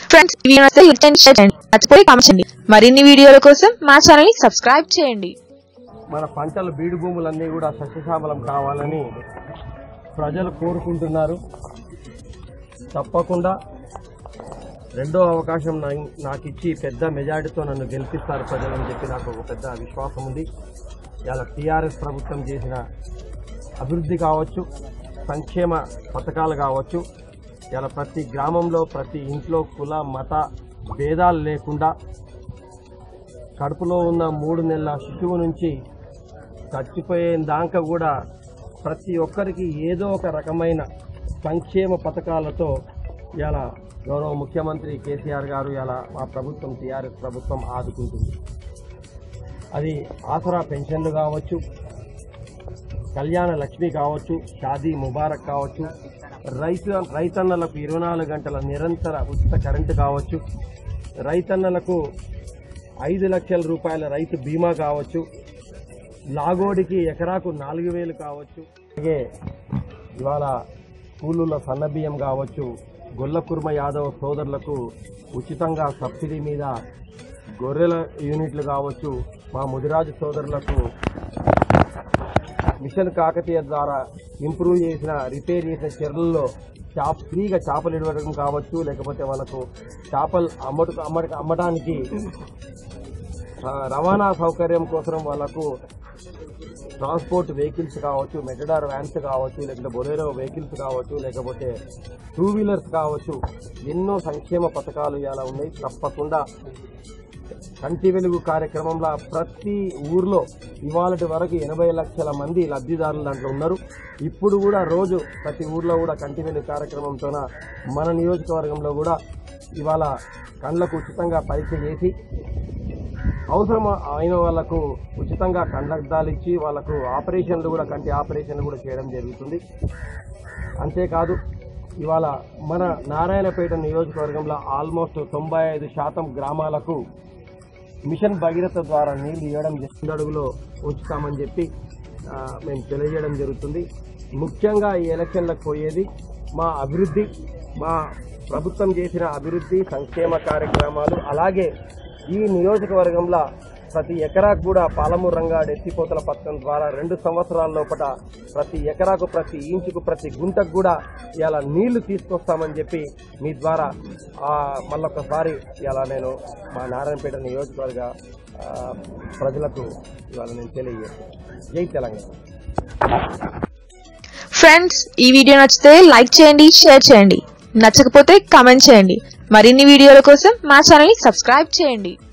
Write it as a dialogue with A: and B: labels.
A: friends ఈ video నచ్చితే like చేయండి షేర్ చేయండి మర్చిపోయి కామెంట్ చేయండి మరిన్ని వీడియోల కోసం మా ఛానల్ ని సబ్స్క్రైబ్ చేయండి
B: మన పంటలు బీడు భూములన్నీ కూడా సస్యశ్యామలం కావాలని ప్రజలు కోరుకుంటున్నారు తప్పకుండా రెండో అవకాశం నా- నాకు ఇచ్చి పెద్ద మెజారిటీతో నన్ను గెలిపిస్తారు ప్రజలని చెప్పి నాకు ఒక పెద్ద విశ్వాసం ఉంది ఇలా టీఆర్ఎస్ ప్రభుత్వం చేసిన అభివృద్ధి కావచ్చు సంక్షేమ పథకాలు కావచ్చు ఇలా ప్రతి గ్రామంలో ప్రతి ఇంట్లో కుల మత భేదాలు లేకుండా కడుపులో ఉన్న మూడు నెలల శిశువు నుంచి చచ్చిపోయేదాకా కూడా ప్రతి ఒక్కరికి ఏదో ఒక రకమైన సంక్షేమ పథకాలతో ఇలా గౌరవ ముఖ్యమంత్రి కేసీఆర్ గారు ఇలా మా ప్రభుత్వం టీఆర్ఎస్ ప్రభుత్వం ఆదుకుంటుంది అది ఆసరా పెన్షన్లు కావచ్చు కళ్యాణ లక్ష్మి కావచ్చు షాదీ ముబారక్ కావచ్చు రైతు రైతన్నలకు ఇరవై నాలుగు గంటల నిరంతర ఉచిత కరెంటు కావచ్చు రైతన్నలకు ఐదు లక్షల రూపాయల రైతు బీమా కావచ్చు లాగోడికి ఎకరాకు నాలుగు వేలు కావచ్చు అలాగే ఇవాళ కూలీల సన్నబియ్యం కావచ్చు గొల్లకుర్మ యాదవ్ సోదరులకు ఉచితంగా సబ్సిడీ మీద గొర్రెల యూనిట్లు కావచ్చు మా ముదిరాజు సోదరులకు మిషన్ కాకతీయ ద్వారా ఇంప్రూవ్ చేసిన రిపేర్ చేసిన చెర్లలో చేప ఫ్రీగా చేపలు ఇవ్వడం కావచ్చు లేకపోతే వాళ్ళకు చేపలు అమ్మట అమ్మట అమ్మడానికి ఆ, రవాణా సౌకర్యం కోసం వాళ్ళకు ట్రాన్స్పోర్ట్ వెహికల్స్ కావచ్చు మెటడార్ వ్యాన్స్ కావచ్చు లేకపోతే బొలేరో వెహికల్స్ కావచ్చు లేకపోతే టూ వీలర్స్ కావచ్చు ఎన్నో సంక్షేమ పథకాలు ఇలా ఉన్నాయి తప్పకుండా కంటి వెలుగు కార్యక్రమంలో ప్రతి ఊర్లో ఇవాళటి వరకు ఎనభై లక్షల మంది లబ్ధిదారులు దాంట్లో ఉన్నారు ఇప్పుడు కూడా రోజు ప్రతి ఊర్లో కూడా కంటి వెలుగు కార్యక్రమంతోన మన నియోజకవర్గంలో కూడా ఇవాళ కళ్ళకు ఉచితంగా పరీక్ష చేసి అవసరం అయిన వాళ్ళకు ఉచితంగా కండక్టాలు ఇచ్చి వాళ్ళకు ఆపరేషన్లు కూడా కంటి ఆపరేషన్లు కూడా చేయడం జరుగుతుంది అంతేకాదు ఇవాళ మన నారాయణపేట నియోజకవర్గంలో ఆల్మోస్ట్ తొంభై ఐదు శాతం గ్రామాలకు మిషన్ భగీరథ ద్వారా నీళ్లు ఇవ్వడం రెండు అడుగులో ఉంచుతామని చెప్పి ఆ, మేము తెలియజేయడం జరుగుతుంది ముఖ్యంగా ఈ ఎలక్షన్లకు పోయేది మా అభివృద్ధి మా ప్రభుత్వం చేసిన అభివృద్ధి సంక్షేమ కార్యక్రమాలు అలాగే ఈ నియోజకవర్గంలో ప్రతి ఎకరాకు కూడా పాలమూరు రంగాడు ఎత్తిపోతల పథకం ద్వారా రెండు సంవత్సరాల లోపల ప్రతి ఎకరాకు ప్రతి ఇంచుకు ప్రతి గుంటకు కూడా ఇలా నీళ్లు తీసుకొస్తామని చెప్పి మీ ద్వారా ఆ, మళ్ళొకసారి ఇలా నేను మా నారాయణపేట నియోజకవర్గ ఆ, ప్రజలకు ఇవాళ నేను తెలియజేస్తాను జై తెలంగాణ
A: ఫ్రెండ్స్ ఈ వీడియో నచ్చితే లైక్ చేయండి షేర్ చేయండి నచ్చకపోతే కామెంట్ చేయండి మరిన్ని వీడియోల కోసం మా ఛానల్ ని సబ్స్క్రైబ్ చేయండి